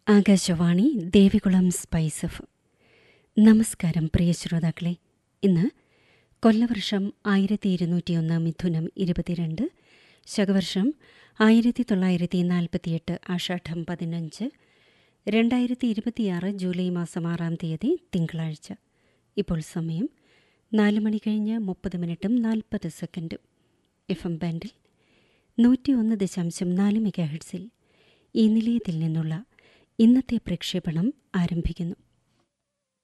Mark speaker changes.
Speaker 1: Akashvani Devikulam spice F നമസ്കാരം പ്രിയ ശ്രോതാക്കളെ ഇന്ന് കൊല്ലവർഷം ആയിരത്തി ഇരുന്നൂറ്റിയൊന്ന് മിഥുനം ഇരുപത്തിരണ്ട് ശകവർഷം ആയിരത്തി തൊള്ളായിരത്തി നാൽപ്പത്തിയെട്ട് ആഷാഢം പതിനഞ്ച് രണ്ടായിരത്തി ഇരുപത്തിയാറ് ജൂലൈ മാസം ആറാം തീയതി തിങ്കളാഴ്ച ഇപ്പോൾ സമയം നാല് മണി കഴിഞ്ഞ് മുപ്പത് മിനിറ്റും നാൽപ്പത് സെക്കൻഡും എഫ് എം ബാൻഡിൽ നൂറ്റി ഒന്ന് ദശാംശം നാല് മെഗാ ഹെഡ്സിൽ ഈ നിലയത്തിൽ നിന്നുള്ള ഇന്നത്തെ പ്രക്ഷേപണം ആരംഭിക്കുന്നു